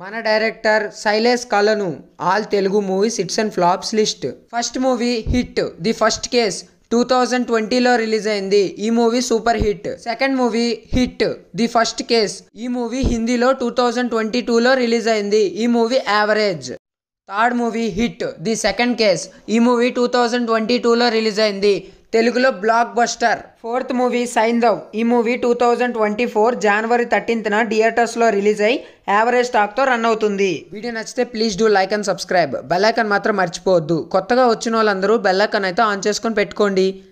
మన director Shailesh Kolanu all Telugu movies hits and flops list first movie hit the first case two thousand ట్వంటీలో release అయింది ఈ movie super hit second movie hit the first case ఈ movie హిందీలో two thousand twenty టూలో release అయింది ఈ movie average third movie hit the second case ఈ movie two thousand twenty టూలో రిలీజ్ అయింది తెలుగులో blockbuster fourth movie Saindhav ఈ movie two thousand twenty four జనవరి థర్టీన్త్న థియేటర్స్లో రిలీజ్ అయి యావరేజ్ టాక్తో రన్ అవుతుంది వీడియో నచ్చితే please do like and subscribe bell icon మాత్రం మర్చిపోవద్దు కొత్తగా వచ్చిన వాళ్ళందరూ బెల్ ఐకాన్ అయితే ఆన్ చేసుకొని పెట్టుకోండి